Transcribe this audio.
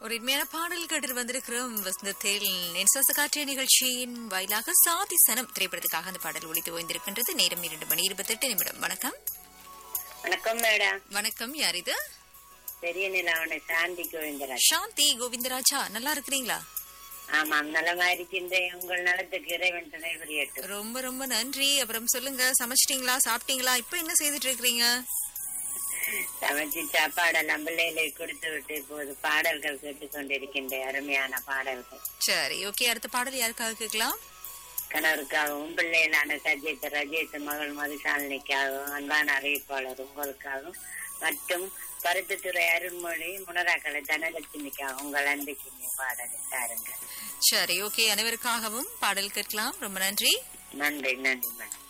ஒரு இனிமையான பாடல் கேட்டு வந்திருக்கிறோம் வசந்தத்தில் நென்சாச காற்றிய நிகழ்ச்சியின் வாயிலாக சாதி சனம் திரைப்படத்துக்காக அந்த பாடல் ஒழித்து ஓய்ந்திருக்கின்றது நேரம் இரண்டு மணி இருபத்தெட்டு நிமிடம் வணக்கம் வணக்கம் மேடம் வணக்கம் யார் இது பெரிய நிலாவணை சாந்தி கோவிந்தராஜ் சாந்தி கோவிந்தராஜா நல்லா இருக்கிறீங்களா ஆமாம் நலமா இருக்கின்றேன் உங்கள் நலத்துக்கு இறைவன் துணை புரியட்டும் ரொம்ப ரொம்ப நன்றி அப்புறம் சொல்லுங்க சமைச்சிட்டீங்களா சாப்பிட்டீங்களா இப்ப என்ன செய்துட்டு இருக்கிறீங்க சமைச்சு சாப்பாடெல்லாம் பிள்ளைகளை கொடுத்து விட்டு இப்போது பாடல்கள் கேட்டுக்கொண்டிருக்கின்றேன் அருமையான பாடல்கள் சரி ஓகே அடுத்த பாடல் யாருக்காக கேட்கலாம் கணவருக்காகவும் பிள்ளைகளான சஜித் ரஜித் மகள் மதுசாலினிக்காகவும் அன்பான அறிவிப்பாளர் உங்களுக்காகவும் மற்றும் பருத்துத்துறை அருண்மொழி முனராக்கலை தனலட்சுமிக்காகவும் உங்கள் அன்புக்கு பாடலை தாருங்கள் சரி ஓகே அனைவருக்காகவும் பாடல் கேட்கலாம் ரொம்ப நன்றி நன்றி நன்றி மேடம்